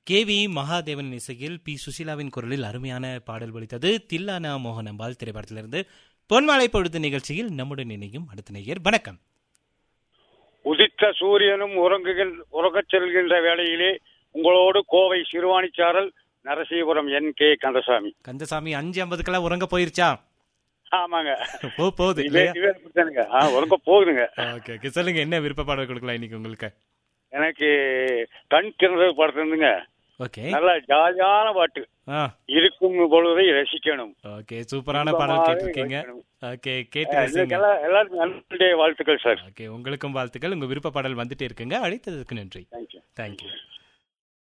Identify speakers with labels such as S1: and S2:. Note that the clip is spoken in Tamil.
S1: கே வி மகாதேவன் இசையில் பி சுசீலாவின் குரலில் அருமையான பாடல் ஒலித்தது தில்லானா மோகனம்பால் திரைப்படத்திலிருந்து பொன்மாலை பொழுது நிகழ்ச்சியில் நம்முடன் இணையும் அடுத்த நேயர் வணக்கம்
S2: உதித்த சூரியனும் உறங்குகின் உறங்கச் செல்கின்ற வேளையிலே உங்களோடு கோவை சிறுவாணிச்சாரல் நரசீபுரம் என் கே கந்தசாமி
S1: கந்தசாமி அஞ்சு ஐம்பதுக்கெல்லாம் உறங்க போயிருச்சா
S2: ஆமாங்க
S1: போ போகுது
S2: இதே
S1: இல்லையா
S2: இதே அப்படித்தானுங்க. ஆ உறங்க போகுதுங்க
S1: ஓகே ஓகே சொல்லுங்க என்ன விருப்ப பாடல் கொடுக்கலாம் இன்னைக்கு உங்களுக்கு
S2: எனக்கு கண் திறந்தது படத்துங்க
S1: ஓகே
S2: நல்ல ஜாலியான பாட்டு
S1: ஆ
S2: இருக்கும் பொழுதை ரசிக்கணும்
S1: ஓகே சூப்பரான பாடல்
S2: இன்பமாக
S1: கேட்டிருக்கீங்க
S2: இருக்கணும்.
S1: ஓகே கேட்டு
S2: அஹ்
S1: ரசிங்க
S2: இதுக்கெல்லாம் எல்லாருக்கும் நன்றிடைய வாழ்த்துக்கள் சார்
S1: ஓகே உங்களுக்கும் வாழ்த்துக்கள் உங்க விருப்ப பாடல் வந்துட்டே இருக்குங்க அழைத்ததற்கு நன்றி
S2: தேங்க்யூ
S1: தேங்க்யூ